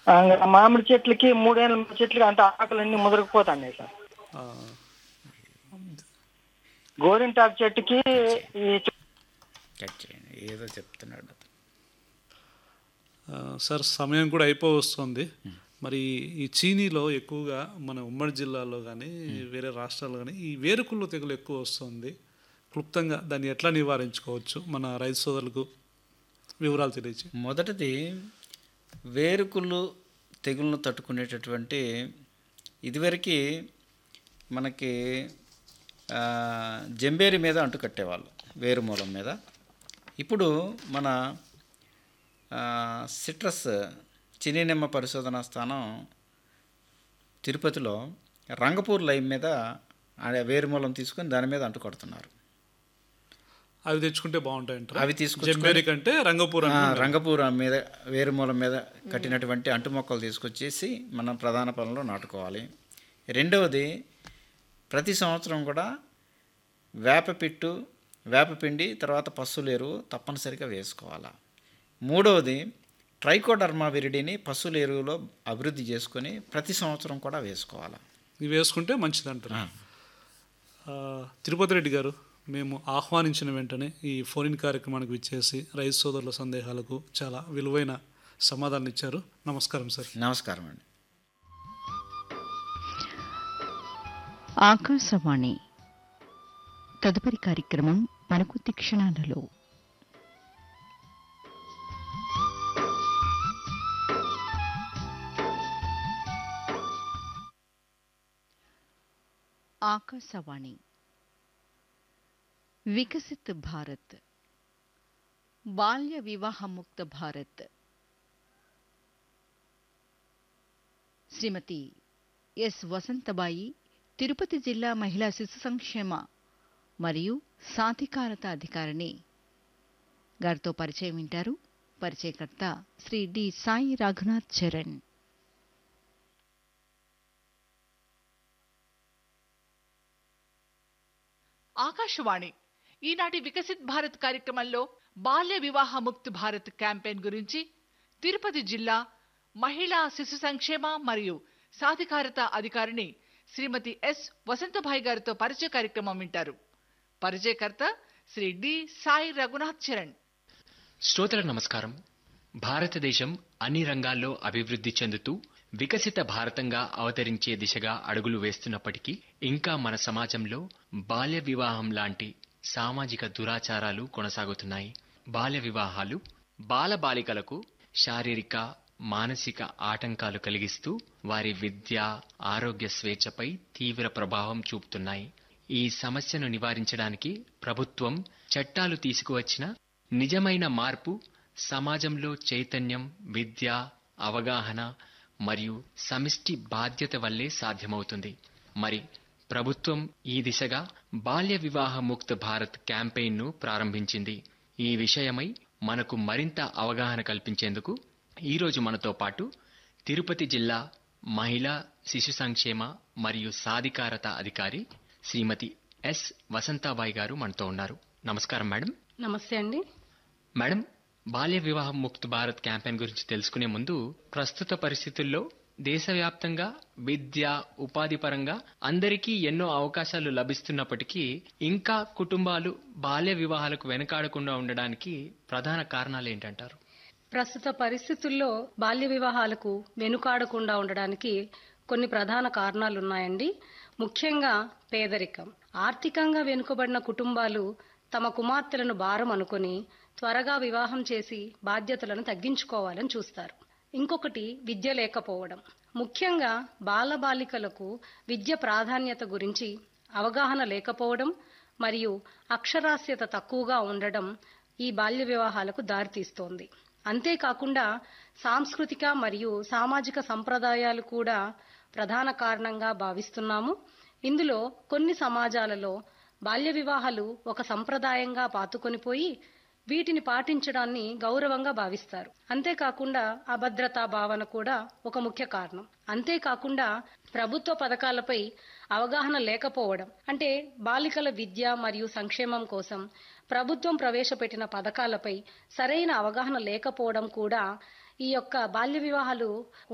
ఆ, మామిడి చెట్లకి మూడేళ్ళ చెట్లకి అంత ఆకులన్నీ ముదరకపోతున్నాయి సార్ ఆ, గోరింటాకు చెట్టుకి ఈ చె- కట్ చేయండి ఏదో చెప్తున్నాడు అతను. ఆ, సార్ సమయం కూడా అయిపో వస్తుంది మరి ఈ చీనీలో ఎక్కువగా మన ఉమ్మడి జిల్లాలో కానీ వేరే రాష్ట్రాల్లో కానీ ఈ వేరుకుళ్ళు తెగులు ఎక్కువ వస్తుంది క్లుప్తంగా దాన్ని ఎట్లా నివారించుకోవచ్చు మన రైతు సోదరులకు వివరాలు తెలియచి మొదటిది వేరుకుళ్ళు తెగులను తట్టుకునేటటువంటి ఇదివరకు మనకి ఆ, జంబేరి మీద అంటు కట్టేవాళ్ళు వేరుమూలం మీద ఇప్పుడు మన ఆ, సిట్రస్ చినీనిమ్మ పరిశోధనా స్థానం తిరుపతిలో రంగపూర్ లైన్ మీద ఆ వేరుమూలం తీసుకొని దాని మీద అంటు కొడుతున్నారు అవి తెచ్చుకుంటే బాగుంటాయంటారు అవి తీసుకొచ్చుకొని- జంబేరి కంటే రంగపూర్ ఆ, అంటున్నారు. రంగపూరం మీద వేరుమూలం మీద కట్టినటువంటి అంటు మొక్కలు తీసుకొచ్చేసి మనం ప్రధాన పొలంలో నాటుకోవాలి రెండవది ప్రతి సంవత్సరం కూడా వేపపిట్టు వేపపిండి తర్వాత పశువుల ఎరువు తప్పనిసరిగా వేసుకోవాలి మూడవది ట్రైకోడర్మా విరిడిని పశువుల ఎరువులో అభివృద్ధి చేసుకొని ప్రతి సంవత్సరం కూడా వేసుకోవాలి ఇవి వేసుకుంటే మంచిది అంటారు ఆ, తిరుపతి రెడ్డి గారు మేము ఆహ్వానించిన వెంటనే ఈ ఫోన్ కార్యక్రమానికి విచ్చేసి రైతు సోదరుల సందేహాలకు చాలా విలువైన సమాధానం ఇచ్చారు నమస్కారం సార్ నమస్కారం అండి ఆకాశవాణి తదుపరి కార్యక్రమం మనకు క్షణాలలో ఆకాశవాణి వికసిత్ భారత్ బాల్య వివాహముక్త భారత్ శ్రీమతి ఎస్ వసంతబాయి తిరుపతి జిల్లా మహిళా శిశు సంక్షేమ మరియు సాధికారత అధికారిని గారితో పరిచయం వింటారు పరిచయకర్త శ్రీ డి సాయి రఘునాథ్ చరణ్ ఆకాశవాణి ఈనాటి వికసిత్ భారత్ కార్యక్రమంలో బాల్య వివాహ ముక్త్ భారత్ క్యాంపెయిన్ గురించి తిరుపతి జిల్లా మహిళా శిశు సంక్షేమ మరియు సాధికారత అధికారిని శ్రీమతి ఎస్ వసంతభాయ్ గారితో పరిచయ కార్యక్రమం వింటారు పరిచయకర్త శ్రీ డి సాయి రఘునాథ్ చరణ్ శ్రోతలకు నమస్కారం భారతదేశం అన్ని రంగాల్లో అభివృద్ధి చెందుతూ వికసిత భారతంగా అవతరించే దిశగా అడుగులు వేస్తున్నప్పటికీ ఇంకా మన సమాజంలో బాల్య వివాహం లాంటి సామాజిక దురాచారాలు కొనసాగుతున్నాయి బాల్య వివాహాలు బాలబాలికలకు శారీరక మానసిక ఆటంకాలు కలిగిస్తూ వారి విద్య ఆరోగ్య స్వేచ్ఛపై తీవ్ర ప్రభావం చూపుతున్నాయి ఈ సమస్యను నివారించడానికి ప్రభుత్వం చట్టాలు తీసుకువచ్చిన నిజమైన మార్పు సమాజంలో చైతన్యం విద్య అవగాహన మరియు సమిష్టి బాధ్యత వల్లే సాధ్యమవుతుంది మరి ప్రభుత్వం ఈ దిశగా బాల్య వివాహ ముక్త భారత్ క్యాంపెయిన్ను ప్రారంభించింది ఈ విషయమై మనకు మరింత అవగాహన కల్పించేందుకు ఈరోజు మనతో పాటు తిరుపతి జిల్లా మహిళా శిశు సంక్షేమ మరియు సాధికారత అధికారి శ్రీమతి ఎస్ వసంతాబాయి గారు మనతో ఉన్నారు నమస్కారం మేడం నమస్తే అండి మేడం బాల్య వివాహం ముక్త్ భారత్ క్యాంపెయిన్ గురించి తెలుసుకునే ముందు ప్రస్తుత పరిస్థితుల్లో దేశవ్యాప్తంగా విద్య ఉపాధి పరంగా అందరికీ ఎన్నో అవకాశాలు లభిస్తున్నప్పటికీ ఇంకా కుటుంబాలు బాల్య వివాహాలకు వెనకాడకుండా ఉండడానికి ప్రధాన కారణాలు ఏంటంటారు ప్రస్తుత పరిస్థితుల్లో బాల్య వివాహాలకు వెనుకాడకుండా ఉండడానికి కొన్ని ప్రధాన కారణాలు ఉన్నాయండి ముఖ్యంగా పేదరికం ఆర్థికంగా వెనుకబడిన కుటుంబాలు తమ కుమార్తెలను భారం అనుకొని త్వరగా వివాహం చేసి బాధ్యతలను తగ్గించుకోవాలని చూస్తారు ఇంకొకటి విద్య లేకపోవడం ముఖ్యంగా బాలబాలికలకు విద్య ప్రాధాన్యత గురించి అవగాహన లేకపోవడం మరియు అక్షరాస్యత తక్కువగా ఉండడం ఈ బాల్య వివాహాలకు దారితీస్తోంది అంతేకాకుండా సాంస్కృతిక మరియు సామాజిక సంప్రదాయాలు కూడా ప్రధాన కారణంగా భావిస్తున్నాము ఇందులో కొన్ని సమాజాలలో బాల్య వివాహాలు ఒక సంప్రదాయంగా పాతుకొనిపోయి వీటిని పాటించడాన్ని గౌరవంగా భావిస్తారు అంతేకాకుండా అభద్రతా భావన కూడా ఒక ముఖ్య కారణం అంతేకాకుండా ప్రభుత్వ పథకాలపై అవగాహన లేకపోవడం అంటే బాలికల విద్య మరియు సంక్షేమం కోసం ప్రభుత్వం ప్రవేశపెట్టిన పథకాలపై సరైన అవగాహన లేకపోవడం కూడా ఈ యొక్క బాల్య వివాహాలు